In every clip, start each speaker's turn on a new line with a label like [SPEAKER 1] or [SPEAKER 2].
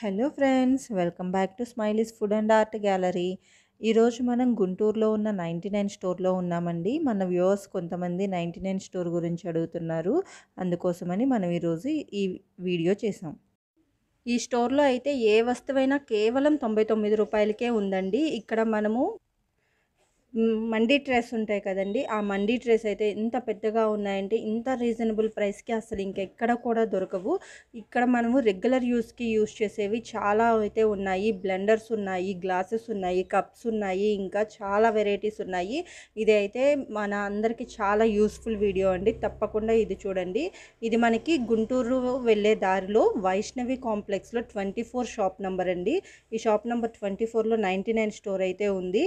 [SPEAKER 1] Hello friends welcome back to smileys food and art gallery ఈరోజు మనం గుంటూరులో ఉన్న నైంటీ నైన్ స్టోర్లో ఉన్నామండి మన వ్యూవర్స్ కొంతమంది నైంటీ నైన్ స్టోర్ గురించి అడుగుతున్నారు అందుకోసమని మనం ఈరోజు ఈ వీడియో చేసాం ఈ స్టోర్లో అయితే ఏ వస్తువైనా కేవలం తొంభై తొమ్మిది రూపాయలకే ఉందండి ఇక్కడ మనము మ్, మండీ ట్రేస్ ఉంటాయి కదండి ఆ మండీ ట్రేస్ అయితే ఇంత పెద్దగా ఉన్నాయంటే ఇంత రీజనబుల్ ప్రైస్కి అసలు ఇంకెక్కడ కూడా దొరకవు ఇక్కడ మనము రెగ్యులర్ యూస్కి యూస్ చేసేవి చాలా అయితే ఉన్నాయి బ్లెండర్స్ ఉన్నాయి గ్లాసెస్ ఉన్నాయి కప్స్ ఉన్నాయి ఇంకా చాలా వెరైటీస్ ఉన్నాయి ఇది అయితే మన అందరికీ చాలా యూస్ఫుల్ వీడియో అండి తప్పకుండా ఇది చూడండి ఇది మనకి గుంటూరు వెళ్ళే దారిలో వైష్ణవి కాంప్లెక్స్లో ట్వంటీ ఫోర్ షాప్ నెంబర్ అండి ఈ షాప్ నెంబర్ ట్వంటీ ఫోర్లో నైంటీ నైన్ స్టోర్ అయితే ఉంది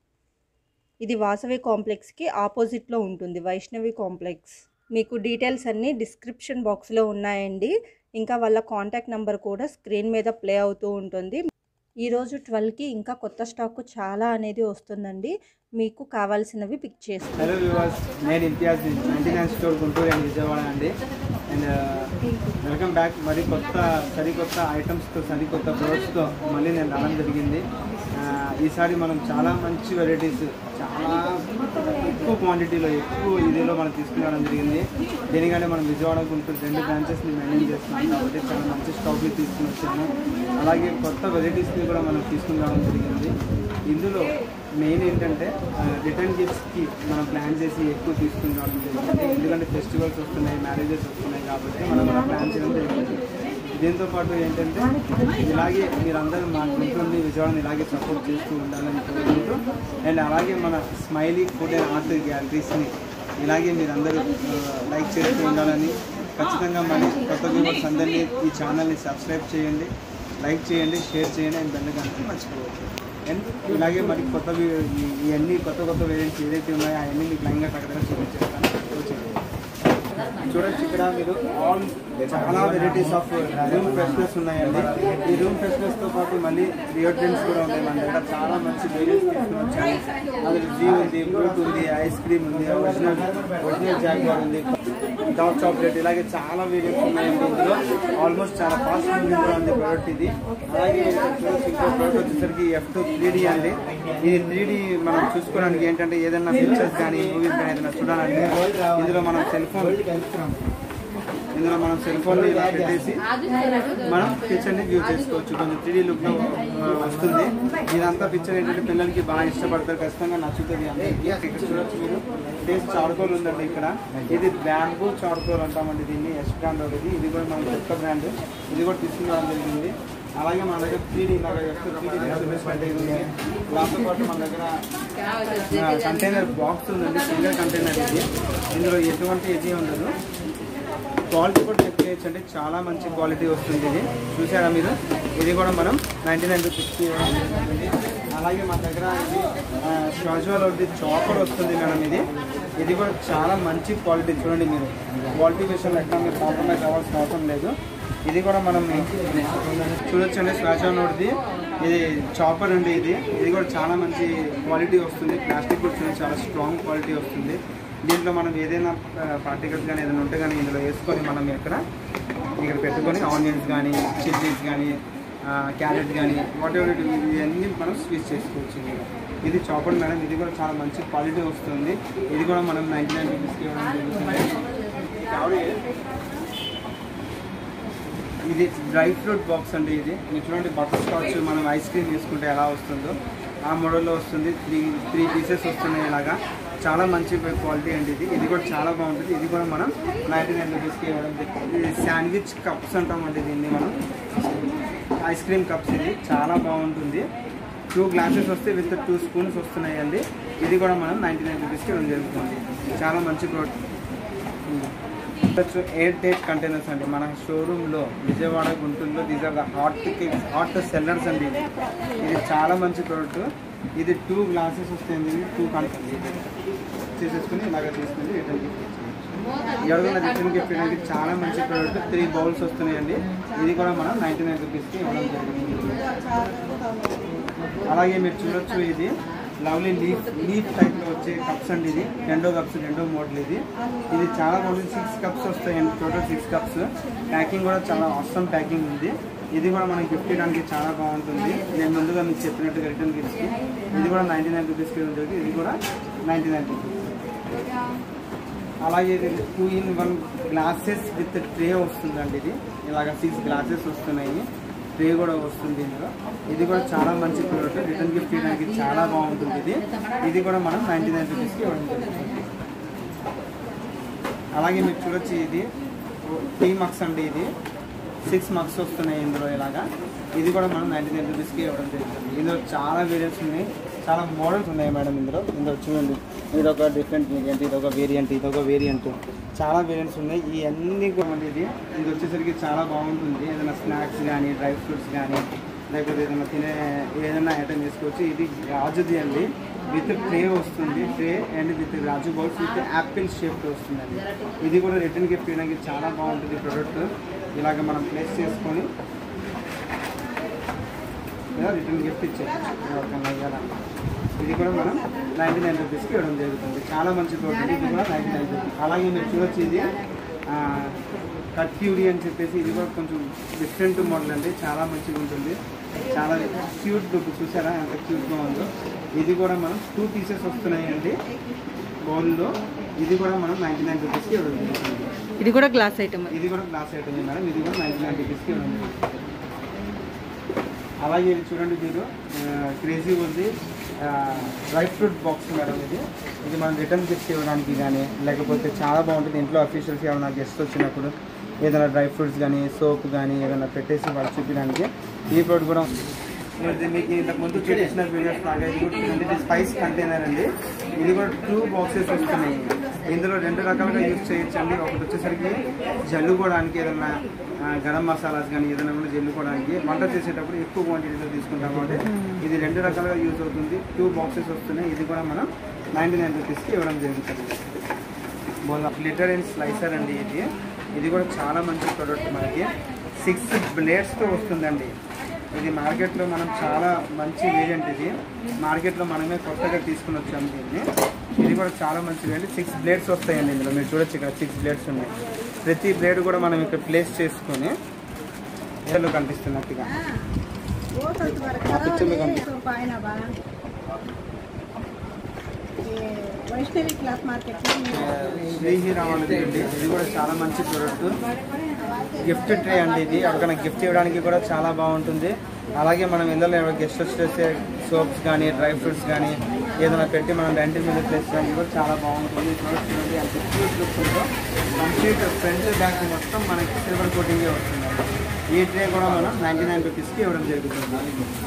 [SPEAKER 1] ఇది వాసవి కాంప్లెక్స్కి ఆపోజిట్లో ఉంటుంది వైష్ణవి కాంప్లెక్స్ మీకు డీటెయిల్స్ అన్నీ డిస్క్రిప్షన్ బాక్స్లో ఉన్నాయండి ఇంకా వాళ్ళ కాంటాక్ట్ నెంబర్ కూడా స్క్రీన్ మీద ప్లే అవుతూ ఉంటుంది ఈరోజు ట్వెల్వ్కి ఇంకా కొత్త స్టాక్ చాలా అనేది వస్తుందండి మీకు కావాల్సినవి పిక్ చేసుకోండి
[SPEAKER 2] హలో వ్యూవర్స్ నేను Imtiaz ninety nine store Guntur and Vijayawada అండి అండ్ వెల్కమ్ బ్యాక్ మరి కొత్త సరికొత్త ఐటమ్స్తో సరికొత్త ప్రొడక్ట్స్తో మళ్ళీ నేను రావడం జరిగింది ఆ, ఈసారి మనం చాలా మంచి వెరైటీస్ చాలా ఎక్కువ క్వాంటిటీలో ఎక్కువ ఇదిలో మనం తీసుకురావడం జరిగింది దీనికంటే మనం విజయవాడ గుంటూరు రెండు బ్రాంచెస్ని మెయింటైన్ చేస్తున్నాం కాబట్టి చాలా మంచి స్టాక్ని తీసుకుని వచ్చాము అలాగే కొత్త వెరైటీస్ని కూడా మనం తీసుకుని రావడం జరిగింది ఇందులో మెయిన్ ఏంటంటే రిటర్న్ గిఫ్ట్స్కి మనం ప్లాన్ చేసి ఎక్కువ తీసుకుని రావడం జరిగింది ఎందుకంటే ఫెస్టివల్స్ వస్తున్నాయి మ్యారేజెస్ వస్తున్నాయి కాబట్టి మనం అలా ప్లాన్ చేయడం జరిగింది దీంతో పాటు ఏంటంటే ఇలాగే మీరందరూ మా గుంటూరుని విజయవాడని ఇలాగే సపోర్ట్ చేస్తూ ఉండాలని కోరుకుంటూ అండ్ అలాగే మన స్మైలీ ఫుడ్ అండ్ ఆర్ట్ గ్యాలరీస్ని ఇలాగే మీరందరూ లైక్ చేస్తూ ఉండాలని ఖచ్చితంగా మరి కొత్త వ్యూవర్స్ అందరినీ ఈ ఛానల్ని సబ్స్క్రైబ్ చేయండి లైక్ చేయండి షేర్ చేయండి అండ్ బెల్ కానీ మర్చిపోవద్దు అండ్ ఇలాగే మరి కొత్త వీ- ఈ- ఇవన్నీ కొత్త కొత్త వేరియంట్స్ ఏదైతే ఉన్నాయో అవన్నీ మీకు లైన్గా అక్కడ చూపించేస్తాను వచ్చేయండి. చూడొచ్చు ఇక్కడ మీరు ఆల్ చాలా వెరైటీస్ ఆఫ్ రూమ్ ఫ్రెష్నెస్ ఉన్నాయండి ఈ రూమ్ ఫ్రెష్నెస్ తో పాటు మళ్ళీ డియోడ్రెంట్స్ కూడా ఉన్నాయి మన దగ్గర చాలా మంచి వేరియన్స్ తీసుకుని వచ్చాము అందులో జీ ఉంది ఫ్రూట్ ఉంది ఐస్ క్రీమ్ ఉంది ఒరిజినల్ ఒరిజినల్ జాగ్వార్ ఉంది డార్క్ చాక్లెట్ ఇలాగే చాలా వేరియన్స్ ఉన్నాయండి ఇందులో ఆల్మోస్ట్ చాలా ఫాస్ట్ మూవింగ్ కూడా ఉంది ప్రోడక్ట్ ఇది అలాగే చూడొచ్చు ఇంకో ప్రోడక్ట్ వచ్చేసరికి ఎఫ్ టూ త్రీ డి అండి ఇది త్రీ డి మనం చూసుకోవడానికి ఏంటంటే ఏదైనా పిక్చర్స్ కానీ మూవీస్ కానీ ఏదైనా చూడాలంటే ఇందులో మనం సెల్ ఫోన్ ఇందులో మనం సెల్ ఫోన్ ఇలా పెట్టేసి మనం పిక్చర్ ని వ్యూ చేసుకోవచ్చు కొంచెం త్రీ లుక్ లో ఆ, వస్తుంది ఇదంతా పిక్చర్ ఏంటంటే పిల్లలకి బాగా ఇష్టపడతారు ఖచ్చితంగా నచ్చుతుంది అందరికీ ఇక్కడ చూడొచ్చు మీరు టేస్ట్ చార్కోల్ ఉందండి ఇక్కడ ఇది బ్యాంబూ చార్కోల్ అంటామండి దీన్ని ఎస్ బ్రాండ్ ఒకటి ఇది కూడా మన కొత్త బ్రాండ్ ఇది కూడా తీసుకురావడం జరిగింది అలాగే మన దగ్గర three D three D container ఉంది దాంతో పాటు మన దగ్గర కంటైనర్ బాక్స్ ఉందండి సింగల్ కంటైనర్ ఇది ఇందులో ఎటువంటి ఇది ఉండదు క్వాలిటీ కూడా చెక్ చేయొచ్చు అంటే చాలా మంచి క్వాలిటీ వస్తుంది ఇది చూసారా మీరు ఇది కూడా మనం నైంటీ నైన్ రూపీస్కి అలాగే మా దగ్గర ఇది షాజువల్ ఒకటి చాపర్ వస్తుంది మేడం ఇది ఇది కూడా చాలా మంచి క్వాలిటీ చూడండి మీరు క్వాలిటీ విషయంలో ఎక్కడ మీరు కాంప్రమైజ్ అవ్వాల్సిన అవసరం లేదు ఇది కూడా మనం చూడొచ్చు అండి శ్వాస నోటిది ఇది చాపర్ అండి ఇది ఇది కూడా చాలా మంచి క్వాలిటీ వస్తుంది ప్లాస్టిక్ కూడా చూడండి చాలా స్ట్రాంగ్ క్వాలిటీ వస్తుంది దీంట్లో మనం ఏదైనా పార్టికల్స్ కానీ ఏదైనా ఉంటే కానీ ఇందులో వేసుకొని మనం ఇక్కడ ఇక్కడ పెట్టుకొని ఆనియన్స్ కానీ చిల్లీస్ కానీ క్యారెట్ కానీ వాట్ ఎవర్ ఇవన్నీ మనం స్విచ్ చేసుకోవచ్చు ఇందులో. ఇది చాపర్ మేడం ఇది కూడా చాలా మంచి క్వాలిటీ వస్తుంది ఇది కూడా మనం నైంటీ నైన్ రూపీస్కి ఇవ్వడం జరుగుతుంది ఇది డ్రై ఫ్రూట్ బాక్స్ అండి ఇది మీరు చూడండి బటర్ స్కాచ్ మనం ఐస్ క్రీమ్ తీసుకుంటే ఎలా వస్తుందో ఆ మోడల్లో వస్తుంది త్రీ త్రీ పీసెస్ వస్తున్నాయి ఇలాగా చాలా మంచి క్వాలిటీ అండి ఇది ఇది కూడా చాలా బాగుంటుంది ఇది కూడా మనం నైంటీ నైన్ రూపీస్కి ఇవ్వడం జరిగింది. ఇది శాండ్విచ్ కప్స్ అంటామండి దీన్ని మనం ఐస్ క్రీమ్ కప్స్ ఇది చాలా బాగుంటుంది టూ గ్లాసెస్ వస్తే విత్ టూ స్పూన్స్ వస్తున్నాయండి ఇది కూడా మనం నైంటీ నైన్ రూపీస్కి ఇవ్వడం జరుగుతుంది చాలా మంచి ప్రోడక్ట్ ఎయిర్ టైట్ కంటైనర్స్ అండి మన షోరూంలో విజయవాడ గుంటూరులో these are the hot hot sellers అండి ఇది ఇది చాలా మంచి ప్రోడక్ట్ ఇది టూ గ్లాసెస్ వస్తాయండి ఇది టూ కంటైనర్ తీసేసుకుని ఇలాగ తీసుకుని రిటర్న్ గిఫ్ట్ ఎవరికైనా రిటర్న్ గిఫ్ట్ ఇవ్వడానికి చాలా మంచి ప్రోడక్ట్ త్రీ బౌల్స్ వస్తున్నాయండి ఇది కూడా మనం నైంటీ నైన్ రూపీస్కి ఇవ్వడం జరిగింది అలాగే మీరు చూడొచ్చు ఇది లవ్లీ లీఫ్ లీఫ్ టైప్లో వచ్చే కప్స్ అండి ఇది రెండో కప్స్ రెండో మోడల్ ఇది ఇది చాలా బాగుంది సిక్స్ కప్స్ వస్తాయండి టోటల్ సిక్స్ కప్స్ ప్యాకింగ్ కూడా చాలా అవసరం ప్యాకింగ్ ఉంది ఇది కూడా మనకి గిఫ్ట్ ఇవ్వడానికి చాలా బాగుంటుంది నేను ముందుగా మీకు చెప్పినట్టుగా రిటర్న్ గిఫ్ట్కి ఇది కూడా నైంటీ నైన్ రూపీస్కి ఇవ్వడం జరిగింది ఇది కూడా నైంటీ నైన్ రూపీస్ అలాగే ఇది two in one glasses with tray వస్తుందండి ఇది ఇలాగ సిక్స్ గ్లాసెస్ వస్తున్నాయి ట్రే కూడా వస్తుంది ఇందులో ఇది కూడా చాలా మంచి ప్రోడక్ట్ రిటర్న్ గిఫ్ట్ ఇవ్వడానికి చాలా బాగుంటుంది ఇది ఇది కూడా మనం నైంటీ నైన్ రూపీస్కి ఇవ్వడం జరుగుతుంది అలాగే మీరు చూడొచ్చు ఇది త్రీ మక్స్ అండి ఇది సిక్స్ మక్స్ వస్తున్నాయి ఇందులో ఇలాగా ఇది కూడా మనం నైంటీ నైన్ రూపీస్కి ఇవ్వడం జరుగుతుంది ఇందులో చాలా వేరియంట్స్ ఉన్నాయి చాలా మోడల్స్ ఉన్నాయి మేడం ఇందులో ఇందులో చూడండి ఇది ఒక డిఫరెంట్ వేరియంట్ ఇది ఒక వేరియంట్ ఇది ఒక వేరియంట్ చాలా వేరియంట్స్ ఉన్నాయి ఈ అన్ని కూడా మనకి ఇది ఇది వచ్చేసరికి చాలా బాగుంటుంది ఏదైనా స్నాక్స్ కానీ డ్రై ఫ్రూట్స్ కానీ లేకపోతే ఏదైనా తినే ఏదైనా ఐటమ్ తీసుకోవచ్చు ఇది రాజుది అండి విత్ ట్రే వస్తుంది ట్రే అండ్ విత్ రాజు బౌల్స్ విత్ యాపిల్ షేప్ వస్తుందండి ఇది కూడా రిటర్న్ గిఫ్ట్ ఇవ్వడానికి చాలా బాగుంటుంది ప్రోడక్ట్ ఇలాగ మనం ప్లేస్ చేసుకొని ఇలా రిటర్న్ గిఫ్ట్ ఇచ్చేయచ్చు ఎవరికైనా ఇవ్వాలన్నా ఇది కూడా మనం నైంటీ నైన్ రూపీస్కి ఇవ్వడం జరుగుతుంది చాలా మంచి ప్రోడక్ట్ ఇది కూడా నైంటీ నైన్ రూపీస్ అలాగే మీరు చూడొచ్చు ఇది కట్ క్యూరీ అని చెప్పేసి ఇది కూడా కొంచెం డిఫరెంట్ మోడల్ అండి చాలా మంచిగా ఉంటుంది చాలా క్యూట్ లుక్ చూసారా ఎంత క్యూట్గా ఉందో ఇది కూడా మనం టూ పీసెస్ వస్తున్నాయండి బౌల్లో ఇది కూడా మనం నైంటీ నైన్ రూపీస్కి ఇవ్వడం జరుగుతుంది
[SPEAKER 1] ఇది కూడా గ్లాస్ ఐటమ్
[SPEAKER 2] ఇది కూడా గ్లాస్ ఐటమ్ మేడం ఇది కూడా నైంటీ నైన్ రూపీస్కి ఇవ్వడం జరుగుతుంది అలాగే ఇది చూడండి మీరు క్రేజీ ఉంది డ్రై ఫ్రూట్ బాక్స్ మేడం ఇది ఇది మనం రిటర్న్ గిఫ్ట్ ఇవ్వడానికి కానీ లేకపోతే చాలా బాగుంటుంది ఇంట్లో అఫీషియల్స్ ఏమైనా గెస్ట్ వచ్చినప్పుడు ఏదైనా డ్రై ఫ్రూట్స్ కానీ సోప్ కానీ ఏదైనా పెట్టేసి వాళ్ళు చూపించడానికి ఈ ప్రోడక్ట్ కూడా ఇది మీకు ఇంతకు ముందు చూపించిన వీడియోస్ లాగా ఇది కూడా చూడండి, ఇది స్పైస్ కంటైనర్ అండి ఇది కూడా టూ బాక్సెస్ వస్తున్నాయి ఇందులో రెండు రకాలుగా యూజ్ చేయొచ్చు అండి ఒకటి వచ్చేసరికి జల్లుకోవడానికి ఏదైనా ఆ, గరం మసాలాస్ కానీ ఏదైనా కూడా జల్లుకోవడానికి వంట చేసేటప్పుడు ఎక్కువ క్వాంటిటీలో తీసుకుంటాం కాబట్టి ఇది రెండు రకాలుగా యూజ్ అవుతుంది టూ బాక్సెస్ వస్తున్నాయి ఇది కూడా మనం నైంటీ నైన్ రూపీస్కి ఇవ్వడం జరుగుతుంది గ్లిటర్ అండ్ స్లైసర్ అండి ఇది ఇది కూడా చాలా మంచి ప్రోడక్ట్ మనకి సిక్స్ బ్లేడ్స్తో వస్తుందండి ఇది మార్కెట్లో మనం చాలా మంచి వేరియంట్ ఇది మార్కెట్లో మనమే కొత్తగా తీసుకుని వచ్చాము దీన్ని ఇది కూడా చాలా మంచిది అండి సిక్స్ బ్లేడ్స్ వస్తాయండి ఇందులో మీరు చూడొచ్చు ఇక్కడ సిక్స్ బ్లేడ్స్ ఉన్నాయి ప్రతి బ్లేడ్ కూడా మనం ఇక్కడ ప్లేస్ చేసుకొని ఏళ్ళు కనిపిస్తున్నట్టుగా పిక్చర్లో కనిపిస్తుంది
[SPEAKER 3] వైష్ణవి క్లాత్ మార్కెట్
[SPEAKER 2] శ్రీహి రావాలి అండి ఇది కూడా చాలా మంచి ప్రోడక్ట్ గిఫ్ట్ ట్రే అండి ఇది ఎవరికైనా గిఫ్ట్ ఇవ్వడానికి కూడా చాలా బాగుంటుంది అలాగే మనం ఇందులో గెస్ట్ వచ్చేసే సోప్స్ కానీ డ్రై ఫ్రూట్స్ కానీ ఏదైనా పెట్టి మనం రెంట్ మీద ప్లేస్ చేయడానికి కూడా చాలా బాగుంటుంది ఈ ప్రోడక్ట్ చూడండి అంత క్యూట్ లుక్ ఉందో కంప్లీట్ ఫ్రంట్ బ్యాక్ మొత్తం మనకి సిల్వర్ కోటింగే వస్తుంది ఈ ట్రే కూడా మనం నైంటీ నైన్ రూపీస్కి ఇవ్వడం జరుగుతుంది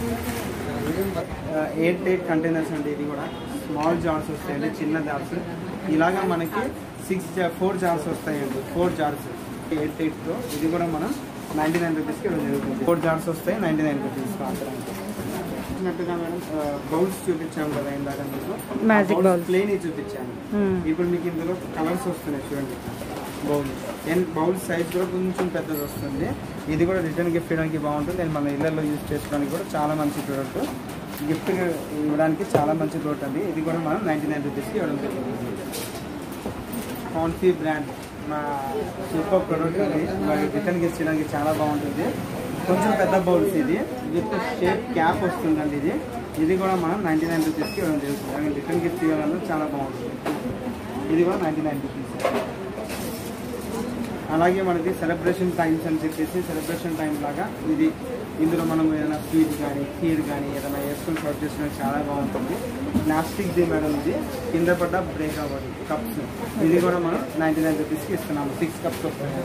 [SPEAKER 2] ఎయిట్ ఎయిట్ కంటైనర్స్ అండి ఇది కూడా స్మాల్ జార్స్ వస్తాయండి చిన్న జార్స్ ఇలాగా మనకి సిక్స్ ఫోర్ జార్స్ వస్తాయండి ఫోర్ జార్స్ ఎయిట్ ఎయిట్తో ఇది కూడా మనం నైంటీ నైన్ రూపీస్కి ఇవ్వడం జరుగుతుంది ఫోర్ జార్స్ వస్తాయి నైంటీ నైన్ రూపీస్ చూసినట్టుగా మేడం బౌల్స్ చూపించాము కదా ఇందాక మీకు
[SPEAKER 1] Magic bowls.
[SPEAKER 2] ప్లేన్ చూపించాను
[SPEAKER 1] Hmm.
[SPEAKER 2] ఇప్పుడు మీకు ఇందులో కలర్స్ వస్తున్నాయి చూడండి బౌల్ అండ్ బౌల్ సైజ్ కూడా కొంచెం పెద్దది వస్తుంది ఇది కూడా రిటర్న్ గిఫ్ట్ ఇవ్వడానికి బాగుంటుంది నేను మన ఇళ్ళల్లో యూజ్ చేసుకోవడానికి కూడా చాలా మంచి ప్రోడక్ట్ గిఫ్ట్ ఇవ్వడానికి చాలా మంచి ప్రోడక్ట్ అండి ఇది కూడా మనం నైంటీ నైన్ రూపీస్కి ఇవ్వడం జరుగుతుంది కాన్ఫీ బ్రాండ్ మా సూపర్ ప్రోడక్ట్ ఇది మరి రిటర్న్ గిఫ్ట్ ఇవ్వడానికి చాలా బాగుంటుంది కొంచెం పెద్ద బౌల్స్ ఇది విత్ షేప్ క్యాప్ వస్తుందండి ఇది ఇది కూడా మనం నైంటీ నైన్ రూపీస్కి ఇవ్వడం జరుగుతుంది అండ్ రిటర్న్ గిఫ్ట్ ఇవ్వాలన్నా చాలా బాగుంటుంది ఇది కూడా నైంటీ నైన్ రూపీస్ అలాగే మనకి సెలబ్రేషన్ టైమ్స్ అని చెప్పేసి సెలబ్రేషన్ టైం లాగా ఇది ఇందులో మనం ఏదైనా స్వీట్ కానీ ఖీర్ కానీ ఏదైనా వేసుకొని సర్వ్ చేసుకోవడానికి చాలా బాగుంటుంది ప్లాస్టిక్ ది మేడం ఇది కింద పడ్డ బ్రేక్ అవ్వదు కప్స్ ఇది కూడా మనం నైంటీ నైన్ రూపీస్కి ఇస్తున్నాము సిక్స్ కప్స్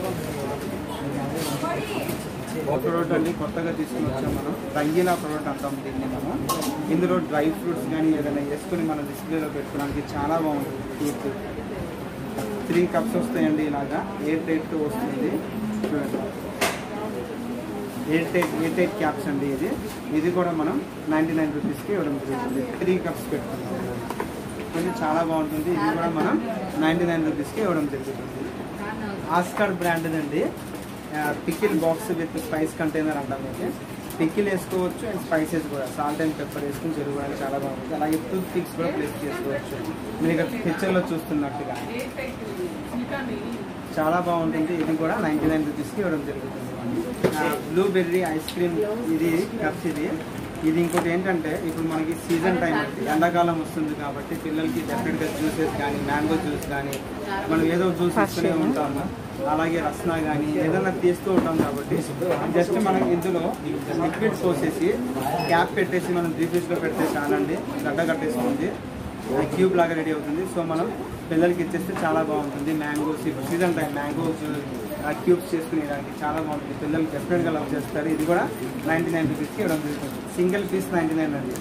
[SPEAKER 2] ప్రోడక్ట్ అండి కొత్తగా తీసుకుని వచ్చాం మనం రంగీలా ప్రోడక్ట్ అంటాం దీన్ని మనం ఇందులో డ్రై ఫ్రూట్స్ కానీ ఏదైనా వేసుకొని మన డిస్ప్లేలో పెట్టుకోవడానికి చాలా బాగుంటుంది కేక్ త్రీ కప్స్ వస్తాయండి ఇలాగా ఎయిట్ ఎయిట్ వస్తుంది చూడండి eight eight eight eight caps అండి ఇది ఇది కూడా మనం నైంటీ నైన్ రూపీస్కి ఇవ్వడం జరుగుతుంది త్రీ కప్స్ పెట్టుకుంటాం ఇది చాలా బాగుంటుంది ఇది కూడా మనం నైంటీ నైన్ రూపీస్కి ఇవ్వడం జరుగుతుంది ఆస్కార్ బ్రాండ్ అండి pickle box with spice container అంటాం అయితే పికిల్ వేసుకోవచ్చు అండ్ స్పైసెస్ కూడా సాల్ట్ అండ్ పెప్పర్ వేసుకుని జరుగుతుంది చాలా బాగుంటుంది అలాగే టూత్ పిక్స్ కూడా ప్లేస్ చేసుకోవచ్చు మీరు ఇక్కడ పిక్చర్లో చూస్తున్నట్టుగా చాలా బాగుంటుంది ఇది కూడా నైంటీ నైన్ రూపీస్కి ఇవ్వడం జరుగుతుంది బ్లూబెర్రీ ఐస్ క్రీమ్ ఇది కప్స్ ఇది ఇది ఇంకోటి ఏంటంటే ఇప్పుడు మనకి సీజన్ టైం అండి ఎండాకాలం వస్తుంది కాబట్టి పిల్లలకి డెఫినెట్గా జ్యూసెస్ కానీ మ్యాంగో జ్యూస్ కానీ మనం ఏదో జ్యూస్ తీసుకునే ఉంటాము అలాగే రస్నా కానీ ఏదైనా తీస్తూ ఉంటాం కాబట్టి జస్ట్ మనం ఇందులో లిక్విడ్ పోసేసి క్యాప్ పెట్టేసి మనం డీప్ ఫ్రిడ్జ్లో పెడితే చాలండి గడ్డ కట్టేసుకుంది క్యూబ్ లాగా రెడీ అవుతుంది సో మనం పిల్లలకి ఇచ్చేస్తే చాలా బాగుంటుంది మ్యాంగోస్ ఇప్పుడు సీజన్ టైం మ్యాంగోస్ క్యూబ్స్ చేసుకునేదానికి చాలా బాగుంటుంది పిల్లలు డెఫినెట్గా లవ్ చేస్తారు ఇది కూడా నైంటీ నైన్ రూపీస్కి ఇవ్వడం జరుగుతుంది సింగిల్ పీస్ నైంటీ నైన్ అండి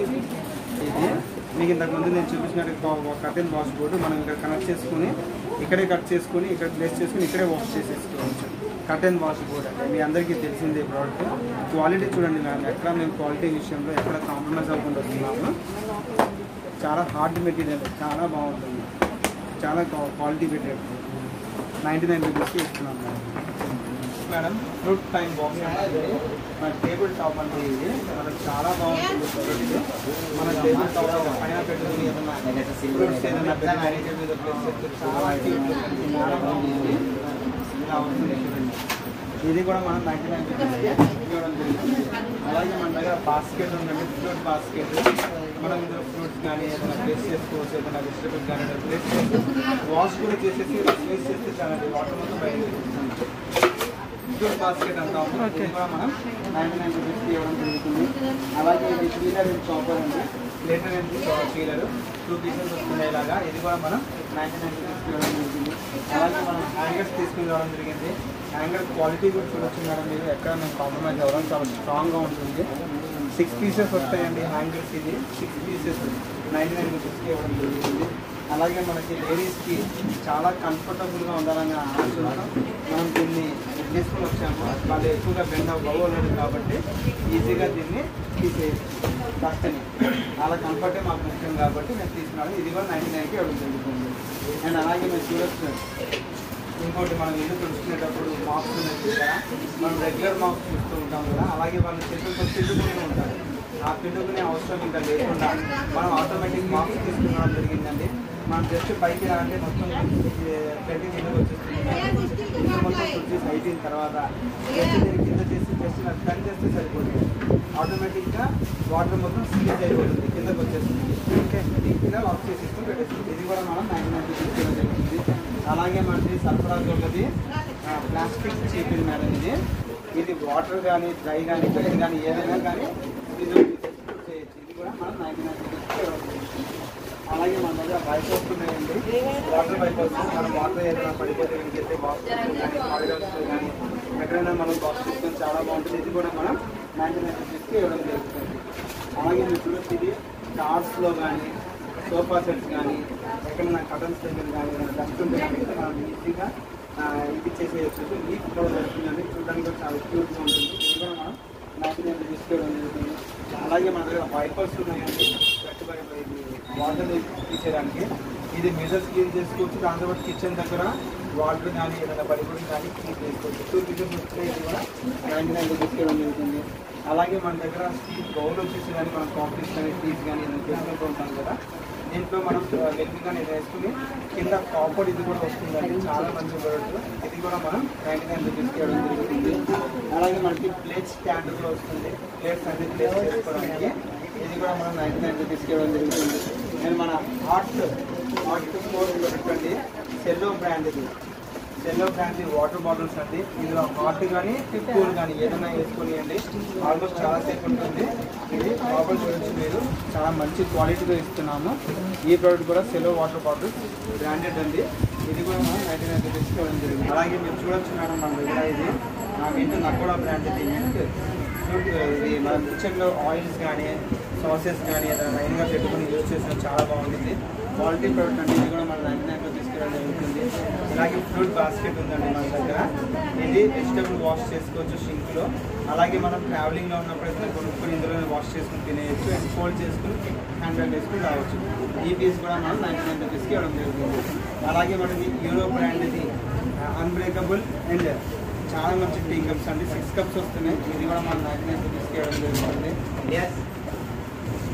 [SPEAKER 2] ఇది మీకు ఇంతకు ముందు నేను చూపించినట్టు కటింగ్ వాష్ బోర్డు మనం ఇక్కడ కనెక్ట్ చేసుకుని ఇక్కడే కట్ చేసుకుని ఇక్కడ ప్లేస్ చేసుకుని ఇక్కడే వాష్ చేసేసుకోవచ్చు కట్ అండ్ వాష్ బోర్డ్ అంటే మీ అందరికీ తెలిసిందే ప్రోడక్ట్ క్వాలిటీ చూడండి మ్యామ్ ఎక్కడ మేము క్వాలిటీ విషయంలో ఎక్కడ కాంప్రమైజ్ అవ్వకుండా వస్తున్నాము చాలా హార్డ్ మెటీరియల్ చాలా బాగుంటుంది చాలా క్వాలిటీ పెట్టాడు నైంటీ నైన్ రూపీస్కి ఇస్తున్నాం madam madam fruit time box అంటే మన టేబుల్ టాప్ అంటే ఇది మనకు చాలా బాగుంటుంది product. మన టేబుల్ టాప్ మీద పైన పెట్టుకుని ఏదైనా ఫ్రూట్స్ ఏదైనా పెట్టుకుని టేబుల్ మీద place చేస్తే చాలా cute ఉంటుంది. చాలా బాగుంటుంది ఇలా వస్తుంది చూడండి ఇది కూడా మనం నైంటీ నైన్ రూపీస్కి ఇవ్వడం జరుగుతుంది అలాగే మన దగ్గర బాస్కెట్ ఉందండి ఫ్రూట్ బాస్కెట్ మనం ఇందులో ఫ్రూట్స్ కానీ ఏదైనా ప్లేస్ చేసుకోవచ్చు ఏదైనా వెజిటబుల్ కానీ ఏదైనా ప్లేస్ చేసుకోవచ్చు వాష్ కూడా చేసేసి ప్లేస్ చేస్తే చాలండి వాటర్ మొత్తం బయట ఫ్రూట్ బాస్కెట్ అంటాము ఇది కూడా మనం నైంటీ నైన్ రూపీస్కి ఇవ్వడం జరుగుతుంది అలాగే ఇది పీలర్ అండ్ చాపర్ అండి later and peeler two pieces వస్తున్నాయి ఇలాగా ఇది కూడా మనం నైంటీ నైన్ రూపీస్కి ఇవ్వడం జరుగుతుంది అలాగే మనం హ్యాంగర్స్ తీసుకుని రావడం జరిగింది హ్యాంగర్ క్వాలిటీ కూడా చూడొచ్చు మేడం మీరు ఎక్కడ మేము కాంప్రమైజ్ అవ్వడం చాలా స్ట్రాంగ్గా ఉంటుంది సిక్స్ పీసెస్ వస్తాయండి హ్యాంగర్స్ ఇది సిక్స్ పీసెస్ నైంటీ నైన్ రూపీస్కి ఇవ్వడం జరుగుతుంది అలాగే మనకి లేడీస్కి చాలా కంఫర్టబుల్గా ఉండాలనే ఆలోచనతో మనం దీన్ని తీసుకుని వచ్చాము వాళ్ళు ఎక్కువగా బెండ్ అవ్వలేదు కాబట్టి ఈజీగా దీన్ని తీసేయచ్చు కష్టని అలా కంఫర్టే మాకు ముఖ్యం కాబట్టి మేము తీసుకున్నాము ఇది కూడా నైంటీ నైన్కి ఇవ్వడం జరుగుతుంది అండ్ అలాగే మేము చూడొచ్చు ఇంకోటి మనం ఇల్లు తుడుచుకునేటప్పుడు మాప్స్ ఉన్నాయి చూసారా మనం రెగ్యులర్ మాప్స్ చూస్తూ ఉంటాం కదా అలాగే వాళ్ళు చేతులతో పిండుకుంటూ ఉంటారు ఆ పిండుకునే అవసరం ఇంకా లేకుండా మనం ఆటోమేటిక్ మాప్స్ తీసుకునడం జరిగిందండి మనం జస్ట్ పైకి రాంటే మొత్తం పెట్టి కిందకి వచ్చేస్తుంది ఇల్లు మొత్తం తుడిచేసి అయిపోయిన తర్వాత జస్ట్ దీన్ని కింద చేసి జస్ట్ నాకు టర్న్ చేస్తే సరిపోతుంది ఆటోమేటిక్గా వాటర్ మొత్తం సీజ్ అయిపోతుంది కిందకి వచ్చేస్తుంది ఓకే ఇలా లాక్ చేసేసుకుని పెట్టేస్తుంది ఇది కూడా మనం నైన్ నైన్ తీసుకోవడం జరుగుతుంది అలాగే మనకి సరఫరా ఉన్నది ప్లాస్టిక్ చీపిల్ మేడం ఇది ఇది వాటర్ కానీ డ్రై కానీ వెట్ కానీ ఏదైనా కానీ ఇది చేయొచ్చు ఇది కూడా మనం నైన్టీ నైన్ రూపీస్కి అలాగే మన దగ్గర బైపాస్ ఉన్నాయండి వాటర్ బైపాస్ మనం వాటర్ ఏదైనా పడిపోతే ఇంకైతే బాక్స్ కానీ కారిడార్స్ కానీ ఎక్కడైనా మనం బాక్స్ తీసుకొని చాలా బాగుంటుంది ఇది కూడా మనం నైన్టీ నైన్ రూపీస్కి ఇవ్వడం జరుగుతుంది అలాగే మీరు చూడొచ్చు ఇది కార్స్లో కానీ సోఫా సెట్స్ కానీ ఎక్కడైనా కటన్స్ దగ్గర కానీ ఏదైనా డస్ట్ ఉంటే కానీ మనం ఈజీగా ఆ, ఇది చేసేయచ్చు లీక్ కూడా జరుగుతుందండి చూడడానికి కూడా చాలా క్యూట్గా ఉంటుంది ఇది కూడా మనం నైన్టీ నైన్ తీసుకోవడం జరుగుతుంది అలాగే మన దగ్గర వైపర్స్ ఉన్నాయండి గట్టి వైపర్ ఇది వాటర్ తీసేయడానికి ఇది మెజర్స్ క్లీన్ చేసుకోవచ్చు దాంతోపాటు కిచెన్ దగ్గర వాటర్ కానీ ఏదైనా పడిపోయి కానీ క్లీన్ చేసుకోవచ్చు టూ కిచెన్ వస్తే ఇది కూడా నైన్టీ నైన్ తీసుకోవడం జరుగుతుంది అలాగే మన దగ్గర స్టీల్ బౌల్ వచ్చేసి కానీ మనం కాఫీస్ కానీ టీస్ కానీ ఏదైనా చేసుకుంటూ ఉంటాం కదా దీంట్లో మనం వెల్కి కానీ ఇది వేసుకుని కింద కాపర్ ఇది కూడా వస్తుందండి చాలా మంచి ప్రోడక్ట్ ఇది కూడా మనం నైన్టీ నైన్ రూపీస్కి ఇవ్వడం జరుగుతుంది అలాగే మనకి ప్లేట్ స్టాండ్ కూడా వస్తుంది ప్లేట్స్ అన్ని ప్లేస్ చేసుకోవడానికి ఇది కూడా మనం నైన్టీ నైన్ రూపీస్కి ఇవ్వడం జరుగుతుంది నేను మన హాట్ హాట్ ఫోర్ పెట్టండి సెల్లో బ్రాండ్ ఇది సెల్లో బ్రాండ్ వాటర్ బాటిల్స్ అండి ఇందులో హాట్ కానీ కూల్ కానీ ఏదైనా వేసుకొని అండి ఆల్మోస్ట్ చాలా సేపు ఉంటుంది ఇది బాటిల్ చూడొచ్చు మీరు చాలా మంచి క్వాలిటీతో ఇస్తున్నాము ఈ ప్రోడక్ట్ కూడా సెల్లో వాటర్ బాటిల్ బ్రాండెడ్ అండి ఇది కూడా మనం నైన్టీ నైన్ రూపీస్కి ఇవ్వడం జరిగింది అలాగే మీరు చూడొచ్చు మేడం మన దగ్గర ఇది మింట్ నకోడా బ్రాండ్ ఇది మింట్ ఫ్రూట్ ఇది మన కిచెన్లో ఆయిల్స్ కానీ సాసెస్ కానీ ఏదైనా లైన్గా పెట్టుకుని యూజ్ చేసిన చాలా బాగుంటుంది క్వాలిటీ ప్రోడక్ట్ అంటే ఇది కూడా మన నైన్టీ నైన్లో తీసుకెళ్ళడం జరుగుతుంది అలాగే ఫ్రూట్ బాస్కెట్ ఉందండి మన దగ్గర ఇది వెజిటబుల్ వాష్ చేసుకోవచ్చు షింక్లో అలాగే మనం ట్రావెలింగ్లో ఉన్నప్పుడు అయితే కొనుక్కొని ఇందులో వాష్ చేసుకుని తినేయచ్చు అండ్ ఫోల్డ్ చేసుకుని హ్యాండ్ బ్యాగ్ వేసుకుని రావచ్చు ఈ పీస్ కూడా మనం నైన్టీ నైన్ రూపీస్కి ఇవ్వడం జరుగుతుంది అలాగే మనకి యూరో బ్రాండ్ ఇది అన్బ్రేకబుల్ అండ్ చాలా మంచి టీ కప్స్ అండి సిక్స్ కప్స్ వస్తున్నాయి ఇది కూడా మనం నైన్టీ నైన్ రూపీస్కి ఇవ్వడం జరుగుతుంది ఎస్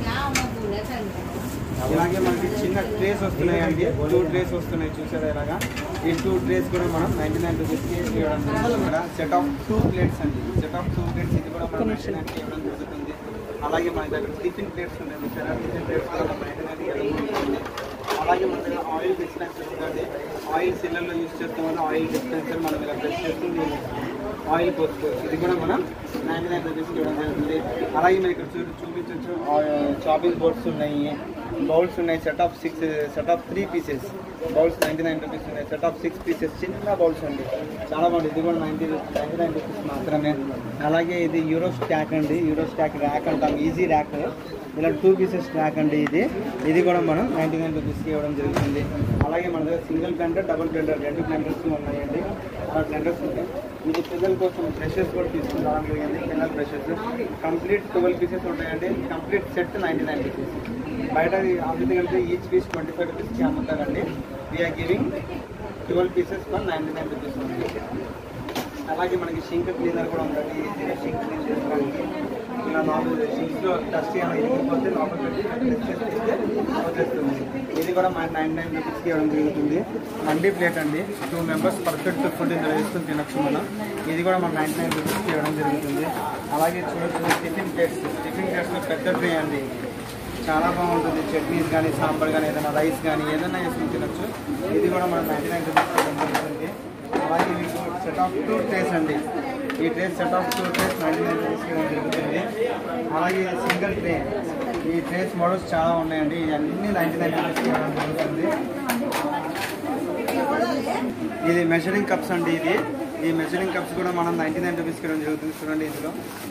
[SPEAKER 2] ఇలాగే మనకి చిన్న ట్రేస్ వస్తున్నాయండి టూ ట్రేస్ వస్తున్నాయి చూసారా ఇలాగా ఈ టూ ట్రేస్ కూడా మనం నైన్టీ నైన్ రూపీస్కి ఇవ్వడం జరుగుతుంది ఇక్కడ సెట్ ఆఫ్ టూ ప్లేట్స్ అండి సెట్ ఆఫ్ టూ ప్లేట్స్ ఇది కూడా మనం నైన్టీ నైన్కి ఇవ్వడం జరుగుతుంది అలాగే మన దగ్గర టిఫిన్ ప్లేట్స్ ఉన్నాయి చూసారా టిఫిన్ ప్లేట్స్ కూడా మనం నైన్టీ నైన్కి ఇవ్వడం జరుగుతుంది అలాగే మన దగ్గర ఆయిల్ డిస్పెన్సర్ ఉందండి ఆయిల్ సిలిండర్లో యూస్ చేస్తాం వల్ల ఆయిల్ డిస్పెన్సర్ మనం ఇలా ప్రెస్ చేస్తుంది ఆయిల్ పోసుకోవచ్చు ఇది కూడా మనం నైన్టీ నైన్ రూపీస్కి ఇవ్వడం జరుగుతుంది అలాగే మీరు ఇక్కడ చూ చూపించవచ్చు చాపింగ్ బోర్డ్స్ ఉన్నాయి బౌల్స్ ఉన్నాయి set of six set of three pieces bowls ninety nine rupees ఉన్నాయి సెట్ ఆఫ్ సిక్స్ పీసెస్ చిన్న బౌల్స్ అండి చాలా బాగుంది ఇది కూడా నైంటీ నైంటీ నైన్ రూపీస్ మాత్రమే అలాగే ఇది యూరో స్టాక్ అండి యూరో స్టాక్ ర్యాక్ అంటాం ఈజీ ర్యాక్ ఇలా టూ పీసెస్ ర్యాక్ అండి ఇది ఇది కూడా మనం నైంటీ నైన్ రూపీస్కి ఇవ్వడం జరుగుతుంది అలాగే మన దగ్గర సింగిల్ బ్లెండర్ డబుల్ బ్లెండర్ రెండు బ్లెండర్స్ ఉన్నాయండి అలా బ్లెండర్స్ ఉన్నాయి ఇది పిల్లల కోసం బ్రషెస్ కూడా తీసుకురావడం జరిగింది పిల్లల బ్రషెస్ కంప్లీట్ ట్వెల్వ్ పీసెస్ ఉంటాయండి complete set ninety nine rupees బయట అమ్మితే కలిపి ఈచ్ పీస్ ట్వంటీ ఫైవ్ రూపీస్కి అమ్ముతారండి we're giving twelve pieces for ninety nine rupees ఉంది అలాగే మనకి షింక్ క్లీనర్ కూడా ఉందండి ఈజీగా షింక్ క్లీన్ చేసుకోవడానికి ఇలా నార్మల్ షింక్స్లో డస్ట్ ఏమైనా ఇరిగిపోతే లోపల పెట్టి ప్రెస్ చేసి తీస్తే వచ్చేస్తుంది ఇది కూడా మన నైన్ నైన్ రూపీస్కి ఇవ్వడం జరుగుతుంది మండీ ప్లేట్ అండి టూ మెంబర్స్ పర్ఫెక్ట్ ఫుడ్ ఇందులో వేసుకుని తినొచ్చు మనం ఇది కూడా మన నైన్ నైన్ రూపీస్కి ఇవ్వడం జరుగుతుంది అలాగే చూడొచ్చు టిఫిన్ ప్లేట్స్ టిఫిన్ ప్లేట్స్లో పెద్ద ట్రే అండి చాలా బాగుంటుంది చట్నీస్ కానీ సాంబార్ కానీ ఏదైనా రైస్ కానీ ఏదైనా వేసుకుని తినొచ్చు ఇది కూడా మన నైంటీ నైన్ రూపీస్ జరుగుతుంది అలాగే మీకు సెట్ ఆఫ్ టూ ట్రేస్ అండి ఈ trays set of two trays ninety nine రూపీస్కి ఇవ్వడం జరుగుతుంది అలాగే సింగిల్ ట్రే ఈ ట్రేస్ మోడల్స్ చాలా ఉన్నాయండి ఇవన్నీ నైంటీ నైన్ రూపీస్కి ఇవ్వడం జరుగుతుంది ఇది మెజరింగ్ కప్స్ అండి ఇది ఈ మెజరింగ్ కప్స్ కూడా మనం నైంటీ నైన్ రూపీస్కి ఇవ్వడం జరుగుతుంది చూడండి ఇందులో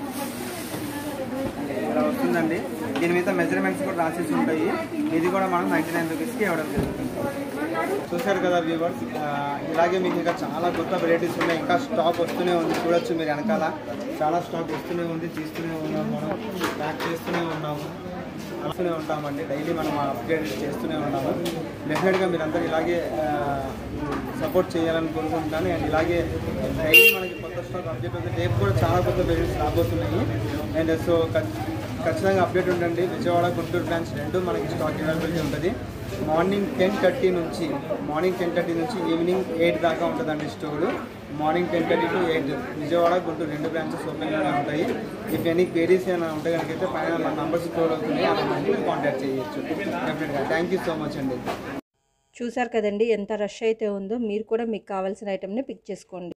[SPEAKER 2] ఇలా వస్తుందండి దీని మీద మెజర్మెంట్స్ కూడా రాసేసి ఉంటాయి ఇది కూడా మనం నైంటీ నైన్ రూపీస్కి ఇవ్వడం జరుగుతుంది చూశారు కదా వ్యూవర్స్ ఇలాగే మీకు ఇంకా చాలా కొత్త వెరైటీస్ ఉన్నాయి ఇంకా స్టాక్ వస్తూనే ఉంది చూడొచ్చు మీరు వెనకాల చాలా స్టాక్ వస్తూనే ఉంది తీస్తూనే ఉన్నాం మనం ప్యాక్ చేస్తూనే ఉన్నాము వస్తూనే ఉంటామండి డైలీ మనం అప్గ్రేడ్ చేస్తూనే ఉన్నాము డెఫినెట్గా మీరందరూ ఇలాగే సపోర్ట్ చేయాలని కోరుకుంటున్నాను అండ్ ఇలాగే డైలీ మనకి కొత్త స్టాక్ అప్డేట్ ఉంది రేపు కూడా చాలా కొత్త వెరైటీస్ రాబోతున్నాయి అండ్ సో ఖచ్చితంగా అప్డేట్ ఉండండి విజయవాడ గుంటూరు బ్రాంచ్ రెండు మనకి స్టాక్ అవైలబిలిటీ ఉంటుంది మార్నింగ్ టెన్ థర్టీ నుంచి మార్నింగ్ టెన్ థర్టీ నుంచి ఈవినింగ్ ఎయిట్ దాకా ఉంటుందండి store morning ten thirty to eight Vijayawada Guntur రెండు బ్రాంచెస్ ఓపెన్గానే ఉంటాయి ఇఫ్ ఎనీ క్వేరీస్ ఏమైనా ఉంటే కనుక పైన మన నంబర్స్ స్టోర్ అవుతున్నాయి ఆ నెంబర్ని కాంటాక్ట్ చేయొచ్చు డెఫినెట్గా థ్యాంక్ యూ సో మచ్ అండి
[SPEAKER 1] చూసారు కదండి ఎంత రష్ అయితే ఉందో మీరు కూడా మీకు కావాల్సిన ఐటెంని పిక్ చేసుకోండి